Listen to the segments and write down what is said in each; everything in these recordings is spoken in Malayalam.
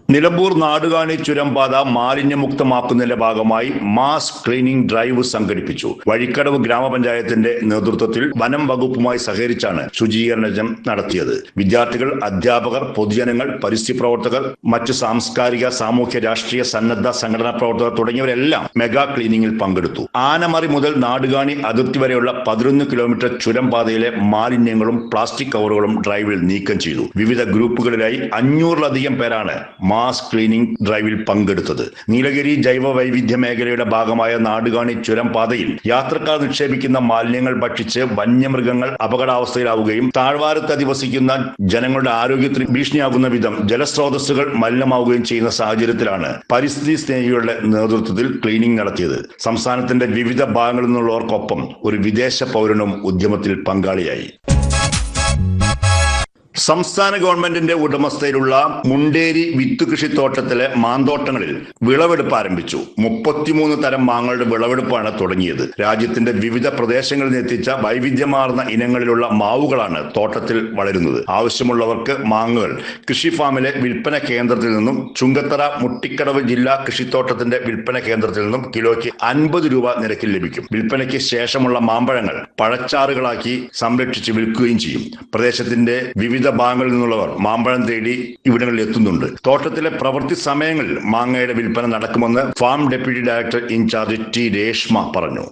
നിലമ്പൂർ നാടുകാണി ചുരംപാത മാലിന്യമുക്തമാക്കുന്നതിന്റെ ഭാഗമായി മാസ് ക്ലീനിംഗ് ഡ്രൈവ് സംഘടിപ്പിച്ചു വഴിക്കടവ് ഗ്രാമപഞ്ചായത്തിന്റെ നേതൃത്വത്തിൽ വനം വകുപ്പുമായി സഹകരിച്ചാണ് ശുചീകരണം നടത്തിയത് വിദ്യാർത്ഥികൾ അധ്യാപകർ പൊതുജനങ്ങൾ പരിസ്ഥിതി പ്രവർത്തകർ മറ്റ് സാംസ്കാരിക സാമൂഹ്യ രാഷ്ട്രീയ സന്നദ്ധ സംഘടനാ പ്രവർത്തകർ തുടങ്ങിയവരെല്ലാം മെഗാ ക്ലീനിംഗിൽ പങ്കെടുത്തു ആനമറി മുതൽ നാടുകാണി അതിർത്തി വരെയുള്ള പതിനൊന്ന് കിലോമീറ്റർ ചുരംപാതയിലെ മാലിന്യങ്ങളും പ്ലാസ്റ്റിക് കവറുകളും ഡ്രൈവിൽ നീക്കം ചെയ്തു വിവിധ ഗ്രൂപ്പുകളിലായി അഞ്ഞൂറിലധികം പേരാണ് മാസ് ക്ലീനിംഗ് ഡ്രൈവിൽ പങ്കെടുത്തത് നീലഗിരി ജൈവ വൈവിധ്യ മേഖലയുടെ ഭാഗമായ നാടുകാണി ചുരം പാതയിൽ യാത്രക്കാർ നിക്ഷേപിക്കുന്ന മാലിന്യങ്ങൾ ഭക്ഷിച്ച് വന്യമൃഗങ്ങൾ അപകടാവസ്ഥയിലാവുകയും താഴ്വാരത്ത് അധിവസിക്കുന്ന ജനങ്ങളുടെ ആരോഗ്യത്തിന് ഭീഷണിയാകുന്ന വിധം ജലസ്രോതസ്സുകൾ മലിനമാവുകയും ചെയ്യുന്ന സാഹചര്യത്തിലാണ് പരിസ്ഥിതി സ്നേഹികളുടെ നേതൃത്വത്തിൽ ക്ലീനിംഗ് നടത്തിയത് സംസ്ഥാനത്തിന്റെ വിവിധ ഭാഗങ്ങളിൽ നിന്നുള്ളവർക്കൊപ്പം ഒരു വിദേശ പൗരനും ഉദ്യമത്തിൽ പങ്കാളിയായി സംസ്ഥാന ഗവൺമെന്റിന്റെ ഉടമസ്ഥയിലുള്ള മുണ്ടേരി വിത്ത് കൃഷിത്തോട്ടത്തിലെ മാന്തോട്ടങ്ങളിൽ വിളവെടുപ്പ് ആരംഭിച്ചു മുപ്പത്തിമൂന്ന് തരം മാങ്ങളുടെ വിളവെടുപ്പാണ് തുടങ്ങിയത് രാജ്യത്തിന്റെ വിവിധ പ്രദേശങ്ങളിൽ നിന്ന് എത്തിച്ച വൈവിധ്യമാർന്ന ഇനങ്ങളിലുള്ള മാവുകളാണ് തോട്ടത്തിൽ വളരുന്നത് ആവശ്യമുള്ളവർക്ക് മാങ്ങകൾ കൃഷി ഫാമിലെ വിൽപ്പന കേന്ദ്രത്തിൽ നിന്നും ചുങ്കത്തറ മുട്ടിക്കടവ് ജില്ലാ കൃഷിത്തോട്ടത്തിന്റെ വിൽപ്പന കേന്ദ്രത്തിൽ നിന്നും കിലോയ്ക്ക് അൻപത് രൂപ നിരക്കിൽ ലഭിക്കും വിൽപ്പനയ്ക്ക് ശേഷമുള്ള മാമ്പഴങ്ങൾ പഴച്ചാറുകളാക്കി സംരക്ഷിച്ച് വിൽക്കുകയും ചെയ്യും പ്രദേശത്തിന്റെ വിവിധ ഭാഗങ്ങളിൽ നിന്നുള്ളവർ മാമ്പഴം തേടി ഇവിടങ്ങളിൽ എത്തുന്നുണ്ട് തോട്ടത്തിലെ പ്രവൃത്തി സമയങ്ങളിൽ മാങ്ങയുടെ വിൽപ്പന നടക്കുമെന്ന് farm deputy director in charge T Reshma പറഞ്ഞു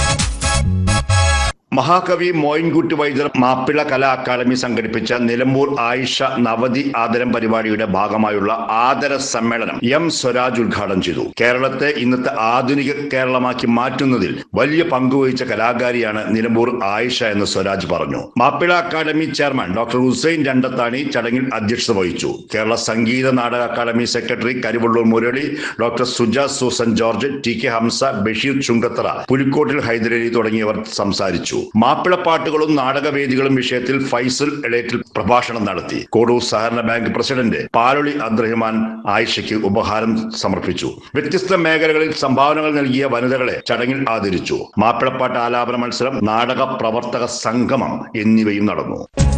മഹാകവി മോയിൻകുട്ടി വൈദ്യർ മാപ്പിള കലാ അക്കാദമി സംഘടിപ്പിച്ച നിലമ്പൂർ ആയിഷ നവതി ആദരം പരിപാടിയുടെ ഭാഗമായുള്ള ആദര സമ്മേളനം എം സ്വരാജ് ഉദ്ഘാടനം ചെയ്തു കേരളത്തെ ഇന്നത്തെ ആധുനിക കേരളമാക്കി മാറ്റുന്നതിൽ വലിയ പങ്കുവഹിച്ച കലാകാരിയാണ് നിലമ്പൂർ ആയിഷ എന്ന് സ്വരാജ് പറഞ്ഞു Mappila academy chairman doctor Hussain Randathani ചടങ്ങിൽ അധ്യക്ഷത വഹിച്ചു Kerala Sangeetha Nataka academy secretary Karivellur Murali doctor Suja Susan George T K Hamza Basheer Chungathara Pulikkottil Hyderali തുടങ്ങിയവർ സംസാരിച്ചു മാപ്പിളപ്പാട്ടുകളും നാടകവേദികളും വിഷയത്തിൽ ഫൈസൽ എളേറ്റിൽ പ്രഭാഷണം നടത്തി കോടൂർ സഹകരണ ബാങ്ക് പ്രസിഡന്റ് പാലൊളി അബ്ദുറഹ്മാൻ ആയിഷയ്ക്ക് ഉപഹാരം സമർപ്പിച്ചു വ്യത്യസ്ത മേഖലകളിൽ സംഭാവനകൾ നൽകിയ വനിതകളെ ചടങ്ങിൽ ആദരിച്ചു മാപ്പിളപ്പാട്ട് ആലാപന മത്സരം നാടക പ്രവർത്തക സംഗമം എന്നിവയും നടന്നു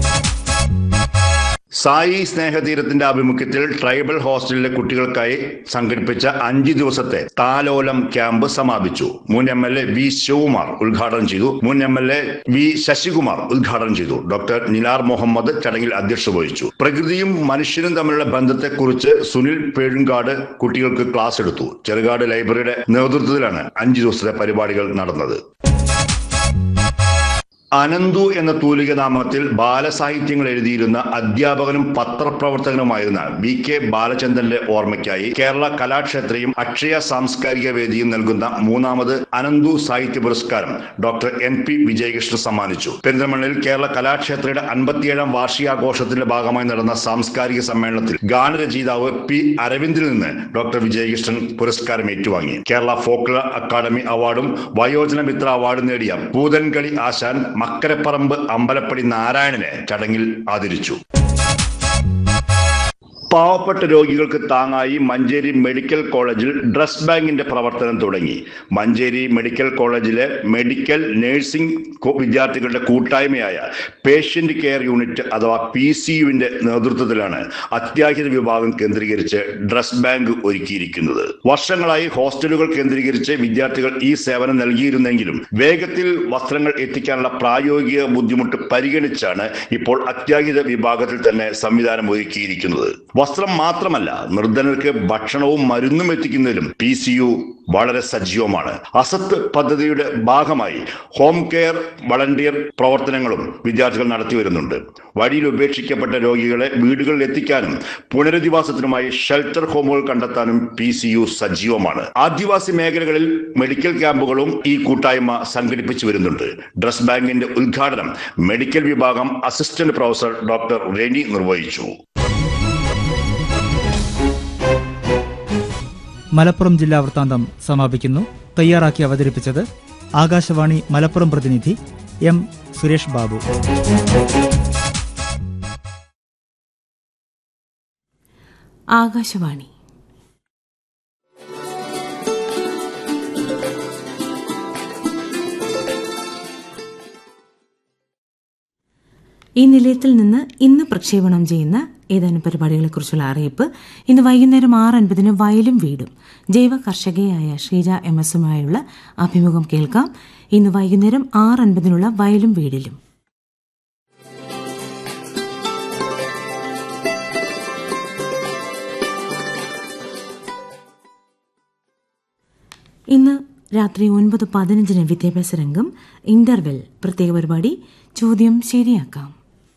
സായി സ്നേഹതീരത്തിന്റെ ആഭിമുഖ്യത്തിൽ ട്രൈബൽ ഹോസ്റ്റലിലെ കുട്ടികൾക്കായി സംഘടിപ്പിച്ച അഞ്ചു ദിവസത്തെ താലോലം ക്യാമ്പ് സമാപിച്ചു മുൻ M L A V Sivakumar ഉദ്ഘാടനം ചെയ്തു മുൻ M L A V Sasikumar ഉദ്ഘാടനം ചെയ്തു ഡോക്ടർ നിലാർ മുഹമ്മദ് ചടങ്ങിൽ അധ്യക്ഷത വഹിച്ചു പ്രകൃതിയും മനുഷ്യനും തമ്മിലുള്ള ബന്ധത്തെക്കുറിച്ച് സുനിൽ പേഴുങ്കാട് കുട്ടികൾക്ക് ക്ലാസ് എടുത്തു ചെറുകാട് ലൈബ്രറിയുടെ നേതൃത്വത്തിലാണ് അഞ്ചു ദിവസത്തെ പരിപാടികൾ നടന്നത് അനന്തു എന്ന തൂലിക നാമത്തിൽ ബാലസാഹിത്യങ്ങൾ എഴുതിയിരുന്ന അധ്യാപകനും പത്രപ്രവർത്തകനുമായിരുന്ന വി കെ ബാലചന്ദ്രന്റെ ഓർമ്മയ്ക്കായി കേരള കലാക്ഷേത്രയും അക്ഷയ സാംസ്കാരിക വേദിയും നൽകുന്ന മൂന്നാമത് അനന്തു സാഹിത്യ പുരസ്കാരം ഡോക്ടർ എൻ പി വിജയകൃഷ്ണൻ സമ്മാനിച്ചു പെരിന്തൽമണ്ണയിൽ കേരള കലാക്ഷേത്രയുടെ അൻപത്തിയേഴാം വാർഷികാഘോഷത്തിന്റെ ഭാഗമായി നടന്ന സാംസ്കാരിക സമ്മേളനത്തിൽ ഗാനരചയിതാവ് പി അരവിന്ദിൽ നിന്ന് ഡോക്ടർ വിജയകൃഷ്ണൻ പുരസ്കാരം ഏറ്റുവാങ്ങി കേരള ഫോക്ലർ അക്കാദമി അവാർഡും വയോജന മിത്ര അവാർഡും നേടിയ പൂതൻകളി ആശാൻ മക്കരപ്പറമ്പ് അമ്പലപ്പടി നാരായണനെ ചടങ്ങിൽ ആദരിച്ചു പാവപ്പെട്ട രോഗികൾക്ക് താങ്ങായി മഞ്ചേരി മെഡിക്കൽ കോളേജിൽ ഡ്രസ് ബാങ്കിന്റെ പ്രവർത്തനം തുടങ്ങി മഞ്ചേരി മെഡിക്കൽ കോളേജിലെ മെഡിക്കൽ നഴ്സിംഗ് കോ- വിദ്യാർത്ഥികളുടെ കൂട്ടായ്മയായ പേഷ്യന്റ് കെയർ യൂണിറ്റ് അഥവാ പി സി യുവിന്റെ നേതൃത്വത്തിലാണ് അത്യാഹിത വിഭാഗം കേന്ദ്രീകരിച്ച് ഡ്രസ് ബാങ്ക് ഒരുക്കിയിരിക്കുന്നത് വർഷങ്ങളായി ഹോസ്റ്റലുകൾ കേന്ദ്രീകരിച്ച് വിദ്യാർത്ഥികൾ ഈ സേവനം നൽകിയിരുന്നെങ്കിലും വേഗത്തിൽ വസ്ത്രങ്ങൾ എത്തിക്കാനുള്ള പ്രായോഗിക ബുദ്ധിമുട്ട് പരിഗണിച്ചാണ് ഇപ്പോൾ അത്യാഹിത വിഭാഗത്തിൽ തന്നെ സംവിധാനം ഒരുക്കിയിരിക്കുന്നത് വസ്ത്രം മാത്രമല്ല നിർധനർക്ക് ഭക്ഷണവും മരുന്നും എത്തിക്കുന്നതിലും പി സി യു വളരെ സജീവമാണ് അസത്ത് പദ്ധതിയുടെ ഭാഗമായി ഹോം കെയർ വളണ്ടിയർ പ്രവർത്തനങ്ങളും വിദ്യാർത്ഥികൾ നടത്തി വരുന്നുണ്ട് വഴിയിൽ ഉപേക്ഷിക്കപ്പെട്ട രോഗികളെ വീടുകളിൽ എത്തിക്കാനും പുനരധിവാസത്തിനുമായി ഷെൽട്ടർ ഹോമുകൾ കണ്ടെത്താനും പി സി യു സജീവമാണ് ആദിവാസി മേഖലകളിൽ മെഡിക്കൽ ക്യാമ്പുകളും ഈ കൂട്ടായ്മ സംഘടിപ്പിച്ചു വരുന്നുണ്ട് ഡ്രസ് ബാങ്കിന്റെ ഉദ്ഘാടനം മെഡിക്കൽ വിഭാഗം അസിസ്റ്റന്റ് പ്രൊഫസർ ഡോക്ടർ റെനി നിർവഹിച്ചു മലപ്പുറം ജില്ലാ വൃത്താന്തം സമാപിക്കുന്നു തയ്യാറാക്കി അവതരിപ്പിച്ചത് ആകാശവാണി മലപ്പുറം പ്രതിനിധി എം സുരേഷ് ബാബു ആകാശവാണി ഈ നിലയത്തിൽ നിന്ന് ഇന്ന് പ്രക്ഷേപണം ചെയ്യുന്ന ഏതാനും പരിപാടികളെക്കുറിച്ചുള്ള അറിയിപ്പ് ഇന്ന് വൈകുന്നേരം ആറ് അൻപതിന് വയലും വീടും ജൈവ കർഷകയായ ഷീജ എം എസുമായുള്ള അഭിമുഖം കേൾക്കാം ഇന്ന് വൈകുന്നേരം ആറ് അൻപതിനുള്ള വയലും വീടിലും ഇന്ന് രാത്രി ഒൻപത് പതിനഞ്ചിന് വിദ്യാഭ്യാസ രംഗം ഇന്റർവെൽ പ്രത്യേക പരിപാടി ചോദ്യം ശരിയാക്കാം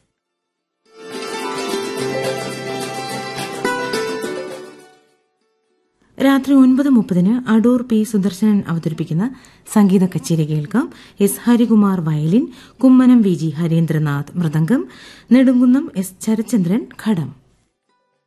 രാത്രി ഒൻപത് മുപ്പതിന് അടൂർ പി സുദർശനൻ അവതരിപ്പിക്കുന്ന സംഗീത കച്ചേരി കേൾക്കാം S Harikumar violin Kummanam V G Harindranath mridangam Nedumkunnam S Saraschandran ഘടം